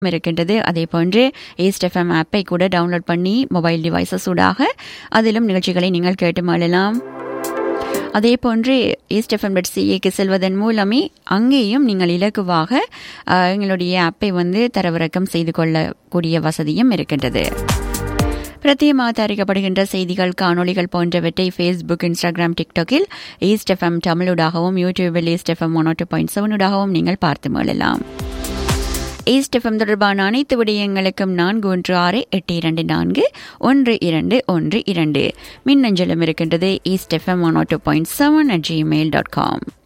இருக்கின்றது அதே போன்று ஈஸ்ட் எஃப்எம் ஆப்பை கூட டவுன்லோட் பண்ணி மொபைல் டிவைசஸ் ஊடாக அதிலும் நிகழ்ச்சிகளை நீங்கள் கேட்டு மாளலாம் அதே போன்று ஈஸ்ட் எஃப்எம் டாட் சிஏக்கு செல்வதன் மூலமே அங்கேயும் நீங்கள் இலகுவாக அஹ், எங்களுடைய ஆப்பை வந்து தரவிறக்கம் செய்து கொள்ளக்கூடிய வசதியும் இருக்கின்றது பிரத்தியமாக தயாரிக்கப்படுகின்ற செய்திகள் காணொளிகள் போன்றவற்றை ஃபேஸ்புக் இன்ஸ்டாகிராம் டிக்டாக்கில் ஈஸ்ட் எஃப்எம் தமிழூடாகவும் யூடியூபில் east FM one two point செவனூடாகவும் நீங்கள் பார்த்து மேளலாம் ஈஸ்ட் எஃப்எம் தொடர்பான அனைத்து விடயங்களுக்கும் நான்கு ஒன்று ஆறு எட்டு இரண்டு நான்கு ஒன்று இரண்டு ஒன்று இரண்டு மின்னஞ்சலும் இருக்கின்றது east FM one two point seven at Gmail dot com